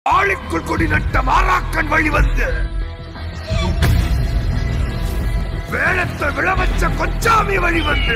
ஆளுக்குள் கொடி நட்ட மாறாக்கன் வழி வந்து வேளத்தை விளவச்ச கொச்சாமி வழி வந்து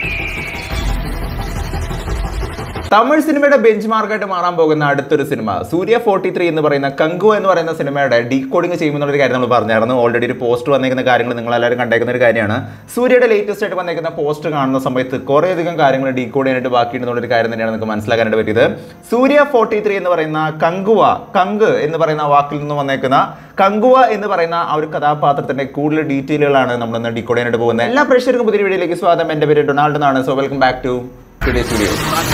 തമിഴ് സിനിമയുടെ ബെഞ്ച് മാർക്കായിട്ട് മാറാൻ പോകുന്ന അടുത്തൊരു സിനിമ സൂര്യ ഫോർട്ടി ത്രീ എന്ന് പറയുന്ന കങ്കു എന്ന് പറയുന്ന സിനിമയുടെ ഡീകോഡിംഗ് ചെയ്യുമെന്നുള്ള കാര്യം നമ്മൾ പറഞ്ഞായിരുന്നു ഓൾറെഡി ഒരു പോസ്റ്റർ വന്നേക്കുന്ന കാര്യങ്ങൾ നിങ്ങൾ എല്ലാവരും കണ്ടേക്കുന്ന ഒരു കാര്യമാണ് സൂര്യയുടെ ലേറ്റസ്റ്റ് ആയിട്ട് വന്നേക്കുന്ന പോസ്റ്റർ കാണുന്ന സമയത്ത് കുറേയധികം കാര്യങ്ങൾ ഡീകോഡ് ചെയ്യാനായിട്ട് ബാക്കിയുണ്ടെന്നുള്ളൊരു കാര്യം തന്നെയാണ് നിങ്ങൾക്ക് മനസ്സിലാക്കാനായിട്ട് പറ്റിയത് സൂര്യ ഫോർട്ടി ത്രീ എന്ന് പറയുന്ന കങ്കുവ കങ്ക് എന്ന് പറയുന്ന വാക്കിൽ നിന്ന് വന്നേക്കുന്ന കങ്കുവ എന്ന് പറയുന്ന ആ ഒരു കഥാപാത്രത്തിന്റെ കൂടുതൽ ഡീറ്റെയിലുകളാണ് നമ്മൾ ഇന്ന് ഡീകോഡ് ചെയ്യാനായിട്ട് പോകുന്നത് എല്ലാ പ്രേക്ഷകർക്കും പുതിയ വീഡിയോയിലേക്ക് സ്വാഗതം എന്റെ പേര് ഡൊണാൾഡ് എന്നാണ് so welcome back to today studio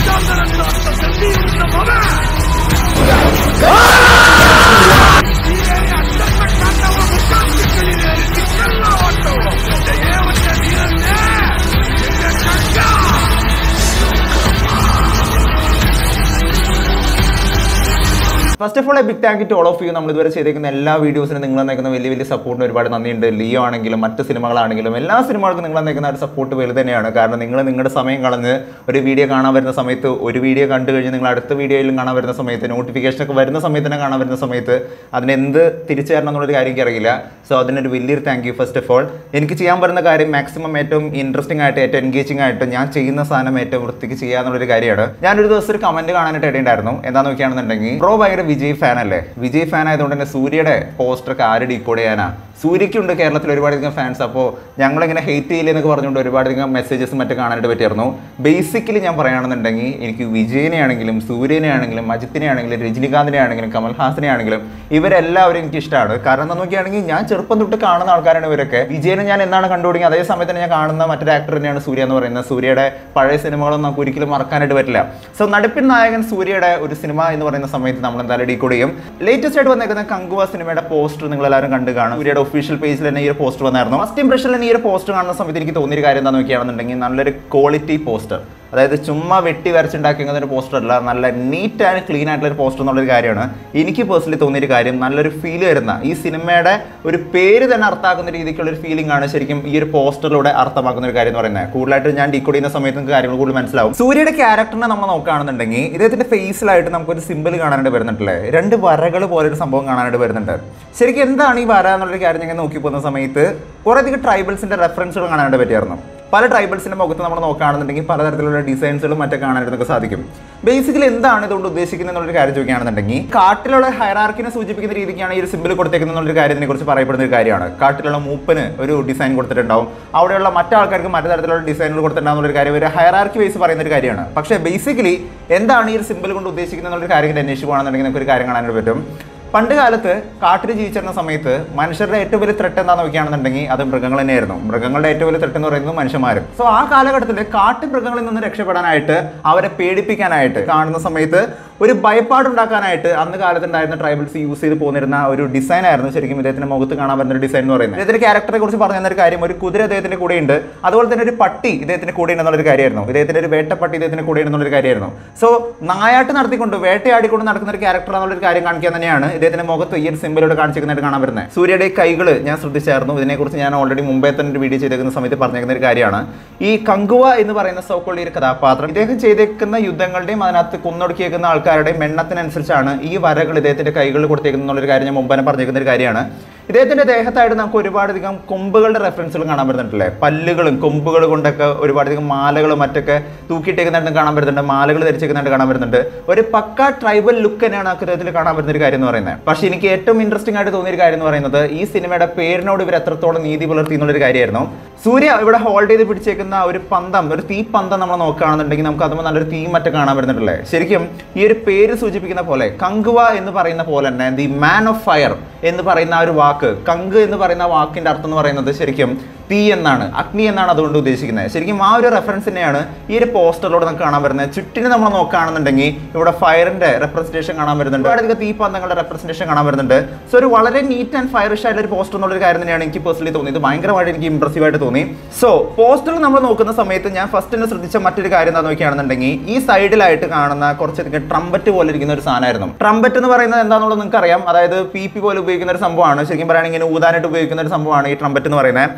first of all a big thank to all of you നമ്മൾ ഇതുവരെ ചെയ്തേക്കുന്ന എല്ലാ വീഡിയോസിനും നിങ്ങൾ തന്നേക്കുന്ന വലിയ വലിയ സപ്പോർട്ടിന് ഒരുപാട് നന്ദിയുണ്ട് ലിയോ ആണെങ്കിലും മറ്റ് സിനിമകളാണെങ്കിലും എല്ലാ സിനിമകൾക്കും നിങ്ങൾ തന്നേക്കുന്ന ഒരു സപ്പോർട്ട് വലുത് തന്നെയാണ് കാരണം നിങ്ങൾ നിങ്ങളുടെ സമയം കളഞ്ഞ് ഒരു വീഡിയോ കാണാൻ വരുന്ന സമയത്ത് ഒരു വീഡിയോ കണ്ടു കഴിഞ്ഞ് നിങ്ങൾ അടുത്ത വീഡിയോയിലും കാണാൻ വരുന്ന സമയത്ത് നോട്ടിഫിക്കേഷൻ ഒക്കെ വരുന്ന സമയത്ത് തന്നെ കാണാൻ വരുന്ന സമയത്ത് അതിന് എന്ത് തിരിച്ചു തരണം എന്നുള്ളൊരു കാര്യം എനിക്ക് അറിയില്ല സോ അതിനൊരു വലിയൊരു thank you first of all എനിക്ക് ചെയ്യാൻ പറ്റുന്ന കാര്യം മാക്സിമം ഏറ്റവും ഇൻട്രസ്റ്റിംഗ് ആയിട്ട് ഏറ്റവും എൻഗേജിംഗ് ആയിട്ട് ഞാൻ ചെയ്യുന്ന സാധനം ഏറ്റവും വൃത്തിക്ക് ചെയ്യുക എന്നുള്ളൊരു കാര്യമാണ് ഞാനൊരു ദിവസം ഒരു കമന്റ് കാണാനായിട്ട് ഇടയുണ്ടായിരുന്നു എന്താന്ന് നോക്കുകയാണെന്നുണ്ടെങ്കിൽ ബ്രോ ഭയങ്കര വിജയ് ഫാൻ അല്ലേ വിജയ് ഫാൻ ആയതുകൊണ്ട് തന്നെ സൂര്യയുടെ പോസ്റ്ററൊക്കെ ആര് ഡീകോഡ് ചെയ്യാനാ സൂര്യക്കുണ്ട് കേരളത്തിൽ ഒരുപാടധികം ഫാൻസ് അപ്പോൾ ഞങ്ങളിങ്ങനെ ഹെയ്റ്റ് ചെയ്യില്ല എന്നൊക്കെ പറഞ്ഞുകൊണ്ട് ഒരുപാടധികം മെസ്സേജസ് മറ്റു കാണാനായിട്ട് പറ്റിയായിരുന്നു ബേസിക്കലി ഞാൻ പറയുകയാണെന്നുണ്ടെങ്കിൽ എനിക്ക് വിജയനെ ആണെങ്കിലും സൂര്യനെ ആണെങ്കിലും അജിത്തിനെ ആണെങ്കിലും രജനികാന്തിനെ ആണെങ്കിലും കമൽഹാസനെ ആണെങ്കിലും ഇവരെല്ലാവരും എനിക്ക് ഇഷ്ടമാണ് കാരണം എന്താ നോക്കുകയാണെങ്കിൽ ഞാൻ ചെറുപ്പം തൊട്ട് കാണുന്ന ആൾക്കാരാണ് ഇവരൊക്കെ വിജയനെ ഞാൻ എന്നാണ് കണ്ടുപിടിക്കുക അതേ സമയത്ത് തന്നെ ഞാൻ കാണുന്ന മറ്റൊരു ആക്ടർ തന്നെയാണ് സൂര്യ എന്ന് പറയുന്നത് സൂര്യയുടെ പഴയ സിനിമകളൊന്നും നമുക്ക് ഒരിക്കലും മറക്കാനായിട്ട് പറ്റില്ല സോ നടുപ്പിൻ നായകൻ സൂര്യയുടെ ഒരു സിനിമ എന്ന് പറയുന്ന സമയത്ത് നമ്മൾ എന്തായാലും ഡീകോഡ് ചെയ്യും ലേറ്റസ്റ്റ് ആയിട്ട് വന്നേക്കുന്ന കങ്കുവ സിനിമയുടെ പോസ്റ്റർ നിങ്ങൾ എല്ലാവരും കണ്ടു കാണും സൂര്യയുടെ ഒഫീഷ്യൽ പേജിൽ തന്നെ ഈ ഒരു പോസ്റ്റർ വന്നായിരുന്നു ഫസ്റ്റ് ഇംപ്രഷനിൽ തന്നെ ഈ ഒരു പോസ്റ്റർ കാണുന്ന സമയത്ത് എനിക്ക് തോന്നിയൊരു കാര്യം എന്താണെന്ന് നോക്കുകയാണെന്നുണ്ടെങ്കിൽ നല്ലൊരു ക്വാളിറ്റി പോസ്റ്റർ അതായത് ചുമ്മാ വെട്ടി വരച്ചുണ്ടാക്കുന്ന ഒരു പോസ്റ്റർ അല്ല നല്ല നീറ്റ് ആൻഡ് ക്ലീൻ ആയിട്ടുള്ള ഒരു പോസ്റ്റർ എന്നുള്ളൊരു കാര്യമാണ് എനിക്ക് പേഴ്സണലി തോന്നിയൊരു കാര്യം നല്ലൊരു ഫീൽ വരുന്ന ഈ സിനിമയുടെ ഒരു പേര് തന്നെ അർത്ഥമാക്കുന്ന രീതിക്കുള്ള ഒരു ഫീലിംഗ് ആണ് ശരിക്കും ഈ ഒരു പോസ്റ്ററിലൂടെ അർത്ഥമാക്കുന്ന ഒരു കാര്യം എന്ന് പറയുന്നത് കൂടുതലായിട്ട് ഞാൻ ഡീകോഡ് ചെയ്യുന്ന സമയത്ത് നിങ്ങൾക്ക് കാര്യങ്ങൾ കൂടുതൽ മനസ്സിലാവും സൂര്യയുടെ ക്യാരക്ടറിനെ നമ്മൾ നോക്കുകയാണെന്നുണ്ടെങ്കിൽ ഇദ്ദേഹത്തിന്റെ ഫേസിലായിട്ട് നമുക്കൊരു സിമ്പിൾ കാണാനായിട്ട് വരുന്നുണ്ടല്ലേ രണ്ട് വരകൾ പോലെ ഒരു സംഭവം കാണാനായിട്ട് വരുന്നുണ്ട് ശരിക്കും എന്താണ് ഈ വര എന്നുള്ളൊരു കാര്യം ഞാൻ നോക്കി പോകുന്ന സമയത്ത് കുറേയധികം ട്രൈബൽസിന്റെ റെഫറൻസുകൾ കാണാനായിട്ട് പറ്റിയായിരുന്നു പല ട്രൈബൽസിന്റെ മുഖത്ത് നമ്മൾ നോക്കുകയാണെന്നുണ്ടെങ്കിൽ പലതരത്തിലുള്ള ഡിസൈൻസുകളും മറ്റൊക്കെ കാണാനായിട്ട് നമുക്ക് സാധിക്കും ബേസിക്കലി എന്താണ് ഇതുകൊണ്ട് ഉദ്ദേശിക്കുന്നത് എന്നുള്ളൊരു കാര്യം ചോദിക്കുകയാണെന്നുണ്ടെങ്കിൽ കാട്ടിലുള്ള ഹൈറാർക്കിനെ സൂചിപ്പിക്കുന്ന രീതിക്കാണ് ഈ ഒരു സിമ്പിൾ കൊടുത്തേക്കുന്നത് എന്നുള്ളൊരു കാര്യത്തിനെ കുറിച്ച് പറയപ്പെടുന്ന ഒരു കാര്യമാണ് കാട്ടിലുള്ള മൂപ്പന് ഒരു ഡിസൈൻ കൊടുത്തിട്ടുണ്ടാവും അവിടെയുള്ള മറ്റാൾക്കാർക്ക് മറ്റു തരത്തിലുള്ള ഡിസൈനുകൾ കൊടുത്തിട്ടുണ്ടാവും എന്നുള്ളൊരു കാര്യം ഒരു ഹൈറാർക്കി വൈസ് പറയുന്ന ഒരു കാര്യമാണ് പക്ഷേ ബേസിക്കലി എന്താണ് ഈ ഒരു സിമ്പിൾ കൊണ്ട് ഉദ്ദേശിക്കുന്നത് എന്നുള്ളൊരു കാര്യം അന്വേഷിക്കുകയാണെന്നുണ്ടെങ്കിൽ നമുക്ക് ഒരു കാര്യം കാണാനായിട്ട് പറ്റും പണ്ട് കാലത്ത് കാട്ടിൽ ജീവിച്ചിരുന്ന സമയത്ത് മനുഷ്യരുടെ ഏറ്റവും വലിയ ത്രെട്ട് എന്താണെന്ന് നോക്കുകയാണെന്നുണ്ടെങ്കിൽ അത് മൃഗങ്ങൾ തന്നെയായിരുന്നു മൃഗങ്ങളുടെ ഏറ്റവും വലിയ ത്രെട്ട് എന്ന് പറയുന്നത് മനുഷ്യന്മാരും സോ ആ കാലഘട്ടത്തിൽ കാട്ടു മൃഗങ്ങളിൽ നിന്ന് രക്ഷപ്പെടാനായിട്ട് അവരെ പേടിപ്പിക്കാനായിട്ട് കാണുന്ന സമയത്ത് ഒരു ഭയപ്പാടുണ്ടാക്കാനായിട്ട് അന്ന് കാലത്ത് ഉണ്ടായിരുന്ന ട്രൈബൽസ് യൂസ് ചെയ്ത് പോന്നിരുന്ന ഒരു ഡിസൈൻ ആയിരുന്നു ശരിക്കും ഇദ്ദേഹത്തിന്റെ മുഖത്ത് കാണാൻ പറ്റുന്ന ഒരു ഡിസൈൻ എന്ന് പറയുന്നത് ഇദ്ദേഹത്തിന്റെ ക്യാരക്ടറെ കുറിച്ച് പറഞ്ഞു തന്ന ഒരു കാര്യം ഒരു കുതിര ഇദ്ദേഹത്തിന്റെ കൂടെ ഉണ്ട് അതുപോലെ തന്നെ ഒരു പട്ടി ഇദ്ദേഹത്തിന്റെ കൂടെ ഉണ്ടെന്നുള്ളൊരു കാര്യമായിരുന്നു ഇദ്ദേഹത്തിന്റെ ഒരു വേട്ടപ്പട്ടി ഇദ്ദേഹത്തിന്റെ കൂടെ ഉണ്ടെന്നുള്ളൊരു കാര്യമായിരുന്നു സോ നായാട്ട് നടത്തിക്കൊണ്ട് വേട്ടയാടിക്കൊണ്ട് നടക്കുന്ന ഒരു ക്യാരക്ടർ എന്നുള്ളൊരു കാര്യം കാണിക്കാൻ തന്നെയാണ് ഇദ്ദേഹത്തിന്റെ മുഖത്ത് ഈ ഒരു സിമ്പിളോട് കാണിച്ചിരിക്കുന്നതായിട്ട് കാണാൻ വരുന്നത് സൂര്യയുടെ കൈകൾ ഞാൻ ശ്രദ്ധിച്ചായിരുന്നു ഇതിനെക്കുറിച്ച് ഞാൻ ഓൾറെഡി മുമ്പേ തന്നെ ഒരു വീഡിയോ ചെയ്തേക്കുന്ന സമയത്ത് പറഞ്ഞേക്കുന്ന ഒരു കാര്യമാണ് ഈ കങ്കുവ എന്ന് പറയുന്ന സോക്കുള്ള ഒരു കഥാപാത്രം ഇദ്ദേഹം ചെയ്തേക്കുന്ന യുദ്ധങ്ങളുടെയും അതിനകത്ത് കൊന്നൊടുക്കിയേക്കുന്ന ആൾക്കാരുടെയും എണ്ണത്തിനനുസരിച്ചാണ് ഈ വരകൾ ഇദ്ദേഹത്തിന്റെ കൈകളിൽ കൊടുത്തേക്കുന്ന എന്നുള്ളൊരു കാര്യം ഞാൻ മുമ്പേ തന്നെ പറഞ്ഞേക്കുന്ന ഒരു കാര്യമാണ് ഇദ്ദേഹത്തിന്റെ ദേഹത്തായിട്ട് നമുക്ക് ഒരുപാടധികം കൊമ്പുകളുടെ റെഫറൻസുകൾ കാണാൻ പറ്റുന്നുണ്ടല്ലേ പല്ലുകളും കൊമ്പുകൾ കൊണ്ടൊക്കെ ഒരുപാടധികം മാലകളും മറ്റൊക്കെ തൂക്കിയിട്ടേക്കുന്നതായിട്ട് കാണാൻ പറ്റുന്നുണ്ട് മാലകൾ ധരിച്ചേക്കുന്നതായിട്ട് കാണാൻ പറ്റുന്നുണ്ട് ഒരു പക്ക ട്രൈബൽ ലുക്ക് തന്നെയാണ് ആ ഇദ്ദേഹത്തിൽ കാണാൻ പറ്റുന്ന ഒരു കാര്യം എന്ന് പറയുന്നത് പക്ഷേ എനിക്ക് ഏറ്റവും ഇൻട്രസ്റ്റിംഗ് ആയിട്ട് തോന്നിയ ഒരു കാര്യം എന്ന് പറയുന്നത് ഈ സിനിമയുടെ പേരിനോട് ഇവർ എത്രത്തോളം നീതി പുലർത്തി എന്നുള്ളൊരു കാര്യമായിരുന്നു സൂര്യ ഇവിടെ ഹോൾഡ് ചെയ്ത് പിടിച്ചേക്കുന്ന ഒരു പന്തം ഒരു തീ പന്തം നമ്മൾ നോക്കുകയാണെന്നുണ്ടെങ്കിൽ നമുക്ക് അതുമ്പോൾ നല്ലൊരു തീ മറ്റൊക്കെ കാണാൻ പറ്റുന്നുണ്ടല്ലേ ശരിക്കും ഈ ഒരു പേര് സൂചിപ്പിക്കുന്ന പോലെ കങ്കുവ എന്ന് പറയുന്ന പോലെ തന്നെ ദി മാൻ ഓഫ് ഫയർ എന്ന് പറയുന്ന ആ ഒരു വാക്ക് കങ്ക് എന്ന് പറയുന്ന ആ വാക്കിന്റെ അർത്ഥം എന്ന് പറയുന്നത് ശരിക്കും തീ എന്നാണ് അഗ്നി എന്നാണ് അതുകൊണ്ട് ഉദ്ദേശിക്കുന്നത് ശരിക്കും ആ ഒരു റെഫറൻസ് തന്നെയാണ് ഈ ഒരു പോസ്റ്ററിലൂടെ നമുക്ക് കാണാൻ വരുന്നത് ചുറ്റിന് നമ്മൾ നോക്കുകയാണെന്നുണ്ടെങ്കിൽ ഇവിടെ ഫയറിന്റെ റെപ്രസെന്റേഷൻ കാണാൻ വരുന്നുണ്ട് ഒരുപാട് തീപ്പന്തങ്ങളുടെ റെപ്രസെന്റേഷൻ കാണാൻ വരുന്നുണ്ട് സോ ഒരു വളരെ നീറ്റ് ആൻഡ് ഫയറിഷ് ആയിട്ടുള്ള ഒരു പോസ്റ്റർ എന്നുള്ളൊരു കാര്യം തന്നെയാണ് എനിക്ക് പേഴ്സണലി തോന്നിയത് ഭയങ്കരമായിട്ട് എനിക്ക് ഇംപ്രസീവ് ആയിട്ട് തോന്നി സോ പോസ്റ്ററിൽ നമ്മൾ നോക്കുന്ന സമയത്ത് ഞാൻ ഫസ്റ്റ് തന്നെ ശ്രദ്ധിച്ച മറ്റൊരു കാര്യം എന്താ നോക്കുകയാണെന്നുണ്ടെങ്കിൽ ഈ സൈഡിലായിട്ട് കാണുന്ന കുറച്ചധികം ട്രംപറ്റ് പോലെ ഇരിക്കുന്ന ഒരു സാധനമായിരുന്നു ട്രംപറ്റ് എന്ന് പറയുന്നത് എന്താണെന്നുള്ളത് നിങ്ങൾക്ക് അറിയാം അതായത് പി പി പോലെ ഉപയോഗിക്കുന്ന ഒരു സംഭവമാണ് ശരിക്കും പറയുകയാണെങ്കിൽ ഇങ്ങനെ ഊതാനായിട്ട് ഉപയോഗിക്കുന്ന ഒരു സംഭവമാണ് ഈ ട്രംപറ്റ് എന്ന് പറയുന്നത് ട്രൈ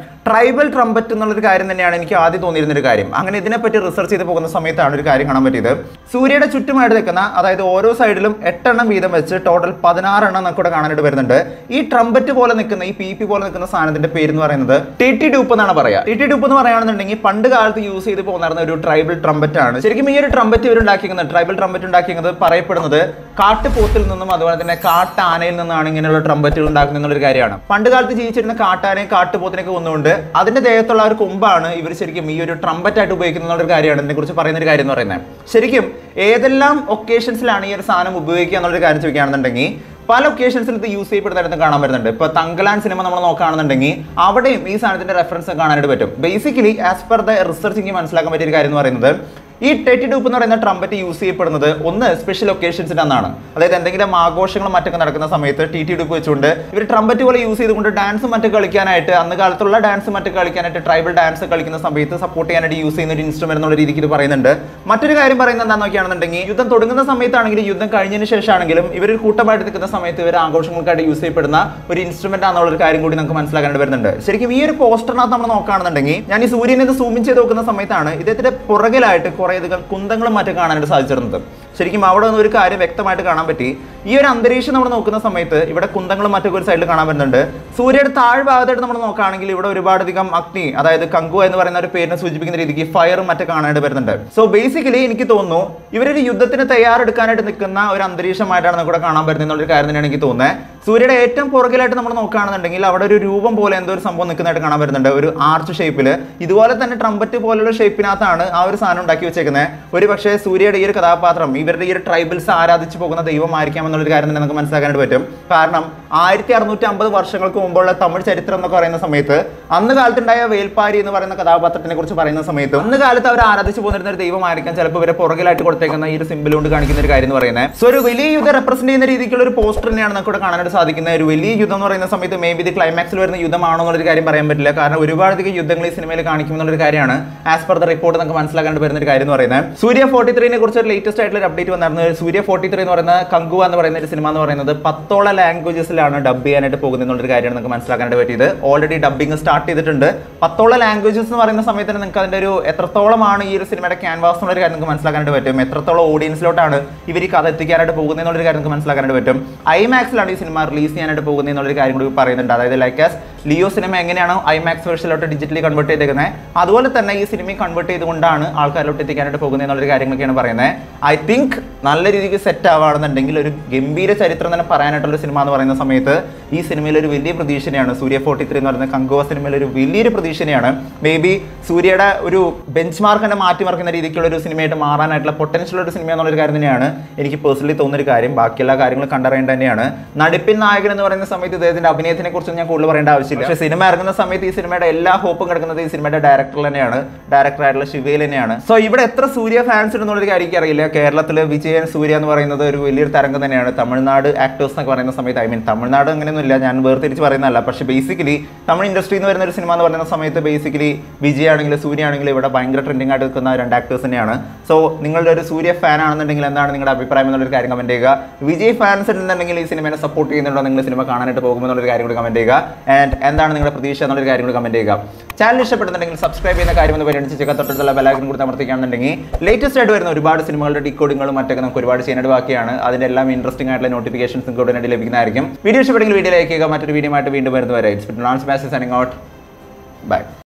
ട്രൈബൽ ട്രംപറ്റ് എന്നുള്ളൊരു കാര്യം തന്നെയാണ് എനിക്ക് ആദ്യം തോന്നിയിരുന്ന ഒരു കാര്യം അങ്ങനെ ഇതിനെപ്പറ്റി റിസർച്ച് ചെയ്ത് പോകുന്ന സമയത്താണ് ഒരു കാര്യം കാണാൻ പറ്റിയത് സൂര്യയുടെ ചുറ്റുമായിട്ട് നിൽക്കുന്ന അതായത് ഓരോ സൈഡിലും എട്ടെണ്ണം വീതം വെച്ച് ടോട്ടൽ പതിനാറെണ്ണം നമുക്ക് ഇവിടെ കാണാനായിട്ട് വരുന്നുണ്ട് ഈ ട്രംപറ്റ് പോലെ നിൽക്കുന്ന ഈ പി പി പോലെ നിൽക്കുന്ന സാധനത്തിന്റെ പേര് എന്ന് പറയുന്നത് ടി ടി ഡൂപ്പ് എന്നാണ് പറയാ ടി ടി ഡൂപ്പ് എന്ന് പറയുകയാണെന്നുണ്ടെങ്കിൽ പണ്ട് കാലത്ത് യൂസ് ചെയ്ത് പോകുന്ന ഒരു ട്രൈബൽ ട്രംപറ്റ് ആണ് ശരിക്കും ഈ ഒരു ട്രംപറ്റ് ഇവർ ഉണ്ടാക്കിയത് ട്രൈബൽ ട്രംപറ്റ് ഉണ്ടാക്കിയത് പറയപ്പെടുന്നത് കാട്ടുപോത്തിൽ നിന്നും അതുപോലെ തന്നെ കാട്ടാനയിൽ നിന്നാണ് ഇങ്ങനെയുള്ള ട്രംപറ്റുകൾ ഉണ്ടാക്കുന്നത് എന്നുള്ളൊരു കാര്യമാണ് പണ്ട് കാലത്ത് ജീവിച്ചിരുന്ന കാട്ടാനയും കാട്ടുപോത്തിനൊക്കെ വന്നുകൊണ്ട് അതിന്റെ ദേഹത്തുള്ള ആ ഒരു കൊമ്പാണ് ഇവർ ശരിക്കും ഈ ഒരു ട്രംപറ്റ് ആയിട്ട് ഉപയോഗിക്കുന്ന എന്നുള്ള ഒരു കാര്യമാണ് ഇതിനെ കുറിച്ച് പറയുന്ന ഒരു കാര്യം എന്ന് പറയുന്നത് ശരിക്കും ഏതെല്ലാം ഒക്കേഷൻസിലാണ് ഈ ഒരു സാധനം ഉപയോഗിക്കുക എന്നുള്ളൊരു കാര്യം ചോദിക്കുകയാണെന്നുണ്ടെങ്കിൽ പല ഒക്കേഷൻസിൽ ഇത് യൂസ് ചെയ്യപ്പെടുന്നതായിട്ട് കാണാൻ വരുന്നുണ്ട് ഇപ്പൊ തങ്കലാൻ സിനിമ നമ്മൾ നോക്കുകയാണെന്നുണ്ടെങ്കിൽ അവിടെയും ഈ സാധനത്തിന്റെ റെഫറൻസ് കാണാനായിട്ട് പറ്റും basically as per the research എനിക്ക് മനസ്സിലാക്കാൻ പറ്റിയ ഒരു കാര്യം എന്ന് പറയുന്നത് ഈ ടെറ്റി ഡൂപ്പ് എന്ന് പറയുന്ന ട്രംപറ്റ് യൂസ് ചെയ്യപ്പെടുന്നത് ഒന്ന് സ്പെഷ്യൽ ഒക്കേഷൻസിന്റെ അന്നാണ് അതായത് എന്തെങ്കിലും ആഘോഷങ്ങളും മറ്റൊക്കെ നടക്കുന്ന സമയത്ത് ടി ടി ഡൂപ്പ് വെച്ചുകൊണ്ട് ഇവർ ട്രംപറ്റ് പോലെ യൂസ് ചെയ്തുകൊണ്ട് ഡാൻസും മറ്റൊക്കെ കളിക്കാനായിട്ട് അന്ന് കാലത്തുള്ള ഡാൻസ് മറ്റൊക്കെ കളിക്കാനായിട്ട് ട്രൈബൽ ഡാൻസ് കളിക്കുന്ന സമയത്ത് സപ്പോർട്ട് ചെയ്യാനായിട്ട് യൂസ് ചെയ്യുന്ന ഒരു ഇൻസ്ട്രുമെന്റ് എന്നുള്ള രീതിക്ക് ഇത് പറയുന്നുണ്ട് മറ്റൊരു കാര്യം പറയുന്നത് എന്താണെന്ന് നോക്കുകയാണെന്നുണ്ടെങ്കിൽ യുദ്ധം തുടങ്ങുന്ന സമയത്താണെങ്കിലും യുദ്ധം കഴിഞ്ഞതിന് ശേഷമാണെങ്കിലും ഇവർ ഒരു കൂട്ടമായിട്ട് നിൽക്കുന്ന സമയത്ത് ഇവർ ആഘോഷങ്ങൾക്കായിട്ട് യൂസ് ചെയ്യപ്പെടുന്ന ഒരു ഇൻസ്ട്രുമെന്റ് ആണെന്നുള്ള ഒരു കാര്യം കൂടി നമുക്ക് മനസ്സിലാക്കാനായിട്ട് വരുന്നുണ്ട് ശരിക്കും ഈ ഒരു പോസ്റ്ററിനകത്ത് നമ്മൾ നോക്കുകയാണെന്നുണ്ടെങ്കിൽ ഞാൻ ഈ സൂര്യനെ ഇത് സൂമിൻ ചെയ്ത് നോക്കുന്ന സമയത്താണ് ഇദ്ദേഹത്തിന്റെ പുറകിലായിട്ട് കുറേയധികം കുന്തങ്ങളും മറ്റും കാണാനായിട്ട് സാധിച്ചിരുന്നത് ശരിക്കും അവിടെ നിന്ന് ഒരു കാര്യം വ്യക്തമായിട്ട് കാണാൻ പറ്റി ഈ ഒരു അന്തരീക്ഷം നമ്മൾ നോക്കുന്ന സമയത്ത് ഇവിടെ കുന്തങ്ങളും മറ്റൊക്കെ ഒരു സൈഡിൽ കാണാൻ പറ്റുന്നുണ്ട് സൂര്യയുടെ താഴ്ഭാഗത്തായിട്ട് നമ്മൾ നോക്കുകയാണെങ്കിൽ ഇവിടെ ഒരുപാടധികം അഗ്നി അതായത് കങ്കു എന്ന് പറയുന്ന ഒരു പേരിനെ സൂചിപ്പിക്കുന്ന രീതിക്ക് ഫയറും മറ്റൊക്കെ കാണാനായിട്ട് വരുന്നുണ്ട് സോ ബേസിക്കലി എനിക്ക് തോന്നുന്നു ഇവരൊരു യുദ്ധത്തിന് തയ്യാറെടുക്കാനായിട്ട് നിൽക്കുന്ന ഒരു അന്തരീക്ഷമായിട്ടാണ് നമുക്ക് ഇവിടെ കാണാൻ പറ്റുന്നത് എന്നുള്ള ഒരു കാര്യം തന്നെയാണ് എനിക്ക് തോന്നുന്നത് സൂര്യയുടെ ഏറ്റവും പുറകിലായിട്ട് നമ്മൾ നോക്കുകയാണെന്നുണ്ടെങ്കിൽ അവിടെ ഒരു രൂപം പോലെ എന്തോ ഒരു സംഭവം നിൽക്കുന്നതായിട്ട് കാണാൻ വരുന്നുണ്ട് ഒരു ആർച്ച് ഷേപ്പിൽ ഇതുപോലെ തന്നെ ട്രംപറ്റ് പോലുള്ള ഷേപ്പിനകത്താണ് ആ ഒരു സാധനം ഉണ്ടാക്കി വെച്ചേക്കുന്നത് ഒരു പക്ഷേ സൂര്യയുടെ ഈ ഒരു കഥാപാത്രം ഇവരുടെ ഈ ഒരു ട്രൈബൽസ് ആരാധിച്ചു പോകുന്ന ദൈവമായിരിക്കാം എന്നുള്ളൊരു കാര്യം തന്നെ നമുക്ക് മനസ്സിലാക്കാനായിട്ട് പറ്റും കാരണം ആയിരത്തി അറുന്നൂറ്റി അമ്പത് വർഷങ്ങൾക്ക് മുമ്പുള്ള തമിഴ് ചരിത്രം എന്നൊക്കെ പറയുന്ന സമയത്ത് അന്ന് കാലത്തുണ്ടായ വേൽപ്പാരി എന്ന് പറയുന്ന കഥാപാത്രത്തിനെ കുറിച്ച് പറയുന്ന സമയത്ത് അന്ന് കാലത്ത് അവർ ആരാധിച്ചു പോന്നിരുന്ന ഒരു ദൈവമായിരിക്കാം ചിലപ്പോൾ ഇവരെ പുറകിലായിട്ട് കൊടുത്തേക്കുന്ന ഈ ഒരു സിമ്പിൾ കൊണ്ട് കാണിക്കുന്ന ഒരു കാര്യം എന്ന് പറയുന്നത് സോ ഒരു വലിയ യുദ്ധം റെപ്രസെന്റ് ചെയ്യുന്ന രീതിക്കുള്ള ഒരു പോസ്റ്റർ തന്നെയാണ് നമുക്ക് ഇവിടെ കാണാനായിട്ട് സാധിക്കുന്ന ഒരു വലിയ യുദ്ധം എന്ന് പറയുന്ന സമയത്ത് മേ ബി ഇത് ക്ലൈമാക്സിൽ വരുന്ന യുദ്ധമാണോ എന്നുള്ളൊരു കാര്യം പറയാൻ പറ്റില്ല കാരണം ഒരുപാടധികം യുദ്ധങ്ങൾ ഈ സിനിമയിൽ കാണിക്കും എന്നുള്ളൊരു കാര്യമാണ് ആസ് പെർ ദ റിപ്പോർട്ട് നമുക്ക് മനസ്സിലാക്കാണ്ട് വരുന്ന ഒരു കാര്യം എന്ന് പറയുന്നത് സൂര്യ ഫോർട്ടി ത്രീനെ കുറിച്ച് ഒരു ലേറ്റസ്റ്റ് ആയിട്ടുള്ള ഒരു അപ്ഡേറ്റ് വന്നായിരുന്നു സൂര്യ ഫോർട്ടി ത്രീ എന്ന് പറയുന്ന കങ്കുവ എന്ന് പറയുന്ന ഒരു സിനിമ എന്ന് പറയുന്നത് പത്തോളം ലാംഗ്വേജസിലാണ് ഡബ് ചെയ്യാനായിട്ട് പോകുന്നത് എന്നുള്ളൊരു കാര്യമാണ് നമുക്ക് മനസ്സിലാക്കാനായിട്ട് പറ്റിയത് ഓൾറെഡി ഡബിങ് സ്റ്റാർട്ട് ചെയ്തിട്ടുണ്ട് പത്തോളം ലാംഗ്വേജസ് എന്ന് പറയുന്ന സമയത്ത് തന്നെ നിങ്ങൾക്ക് അതിന്റെ ഒരു എത്രത്തോളമാണ് ഈ ഒരു സിനിമയുടെ ക്യാൻവാസ് എന്നുള്ള കാര്യം നിങ്ങൾക്ക് മനസ്സിലാക്കാനായിട്ട് പറ്റും എത്രത്തോളം ഓഡിയൻസിലോട്ടാണ് ഇവർ ഈ കഥ എത്തിക്കാനായിട്ട് പോകുന്നത് എന്നുള്ളൊരു കാര്യം നിങ്ങൾക്ക് മനസ്സിലാക്കാനായിട്ട് പറ്റും ഐമാക്സിലാണ് ഈ സിനിമ റിലീസ് ചെയ്യാനായിട്ട് പോകുന്നത് എന്നുള്ളൊരു കാര്യം കൂടി പറയുന്നുണ്ട് അതായത് ലൈക്ക് ആസ് ലിയോ സിനിമ എങ്ങനെയാണോ ഐമാക്സ് വേർഷനിലോട്ട് ഡിജിറ്റലി കൺവേർട്ട് ചെയ്തേക്കുന്നത് അതുപോലെ തന്നെ ഈ സിനിമ കൺവേർട്ട് ചെയ്തുകൊണ്ടാണ് ആൾക്കാരിലോട്ട് എത്തിക്കാനായിട്ട് പോകുന്നത് എന്നുള്ളൊരു കാര്യങ്ങളൊക്കെയാണ് പറയുന്നത് ഐ തിങ്ക് നല്ല രീതിക്ക് സെറ്റ് ആവുകയാണെന്നുണ്ടെങ്കിൽ ഒരു ഗംഭീര ചരിത്രം തന്നെ പറയാനായിട്ടുള്ള ഒരു സിനിമ എന്ന് പറയുന്ന സമയത്ത് ഈ സിനിമയിൽ ഒരു വലിയ പ്രതീക്ഷയാണ് സൂര്യ ഫോർട്ടി ത്രീ എന്ന് പറയുന്ന കങ്കുവ സിനിമയിൽ ഒരു വലിയൊരു പ്രതീക്ഷയാണ് മേ ബി സൂര്യയുടെ ഒരു ബെഞ്ച് മാർക്ക് തന്നെ മാറ്റിമറിക്കുന്ന രീതിക്കുള്ള ഒരു സിനിമയായിട്ട് മാറാനായിട്ടുള്ള പൊട്ടൻഷ്യൽ ഒരു സിനിമ എന്നുള്ളൊരു കാര്യം തന്നെയാണ് എനിക്ക് പേഴ്സണലി തോന്നുന്ന ഒരു കാര്യം ബാക്കിയെല്ലാ കാര്യങ്ങളും കണ്ടറിയേണ്ട തന്നെയാണ് നടിപ്പിൻ നായകൻ എന്ന് പറയുന്ന സമയത്ത് ഇദ്ദേഹത്തിന്റെ അഭിനയത്തിനെ കുറിച്ച് ഞാൻ കൂടുതൽ പറയേണ്ട ആവശ്യമില്ല പക്ഷേ സിനിമ ഇറങ്ങുന്ന സമയത്ത് ഈ സിനിമയുടെ എല്ലാ ഹോപ്പും കിടക്കുന്നത് ഈ സിനിമയുടെ ഡയറക്ടർ തന്നെയാണ് ഡയറക്ടർ ആയിട്ടുള്ള ശിവയിൽ തന്നെയാണ് സോ ഇവിടെ എത്ര സൂര്യ ഫാൻസ് ഉണ്ടെന്നുള്ളൊരു കാര്യം എനിക്ക് അറിയില്ല കേരളത്തിൽ വിജയൻ സൂര്യ എന്ന് പറയുന്നത് ഒരു വലിയൊരു തരംഗം തന്നെയാണ് തമിഴ്നാട് ആക്ടേഴ്സ് എന്നൊക്കെ പറയുന്ന സമയത്ത് ഐ മീൻ തമിഴ്നാട് അങ്ങനെയൊന്നുമില്ല ഞാൻ വേർതിരിച്ച് പറയുന്നതല്ല പക്ഷേ ബേസിക്കലി തമിഴ് ഇൻഡസ്ട്രി എന്ന് വരുന്ന ഒരു സിനിമ എന്ന് പറയുന്ന സമയത്ത് ബേസിക്കലി വിജയ് ആണെങ്കിലും സൂര്യ ആണെങ്കിലും ഇവിടെ ഭയങ്കര ട്രെൻഡിങ് ആയിട്ട് നിൽക്കുന്ന രണ്ട് ആക്ടേഴ്സ് തന്നെയാണ് സോ നിങ്ങളുടെ ഒരു സൂര്യ ഫാൻ ആണെന്നുണ്ടെങ്കിൽ എന്താണ് നിങ്ങളുടെ അഭിപ്രായം എന്നുള്ളൊരു കാര്യം കമന്റ് ചെയ്യുക വിജയ് ഫാൻസ് ഉണ്ടെന്നുണ്ടെങ്കിൽ ഈ സിനിമയെ സപ്പോർട്ട് ചെയ്യുന്നുണ്ടോ നിങ്ങൾ സിനിമ കാണാനായിട്ട് പോകുമെന്നുള്ളൊരു കാര്യം കൂടി കമന്റ് ചെയ്യുക ആൻഡ് എന്താണ് നിങ്ങളുടെ പ്രതീക്ഷ എന്നുള്ളൊരു കാര്യം കൂടി കമന്റ് ചെയ്യുക ചാനൽ ഇഷ്ടപ്പെടുന്നുണ്ടെങ്കിൽ സബ്സ്ക്രൈബ് ചെയ്യുന്ന കാര്യം എന്ന് പരിഗണിച്ച് ചെക്ക തൊട്ടുള്ള ബെലാക്കിനും കൂടി അമർത്തിക്കുകയാണെന്നുണ്ടെങ്കിൽ ലേറ്റസ്റ്റ് ആയിട്ട് വരുന്ന ഒരുപാട് സിനിമകളുടെ ഡിക്കോഡിങ്ങുകളും മറ്റൊക്കെ നമുക്ക് ഒരുപാട് ചെയ്യാനായിട്ട് ബാക്കിയാണ് അതിന്റെ എല്ലാം ഇൻട്രസ്റ്റിംഗ് ആയിട്ടുള്ള നോട്ടിഫിക്കേഷൻസ് നിങ്ങൾക്ക് ഉടനടി ലഭിക്കുന്നതായിരിക്കും വീഡിയോ ഇഷ്ടപ്പെടുമെങ്കിൽ വീഡിയോ ലൈക്ക് ചെയ്യുക മറ്റൊരു വീഡിയോ ആയിട്ട് വീണ്ടും വരുന്നവരെ ഇറ്റ്സ് ബൈ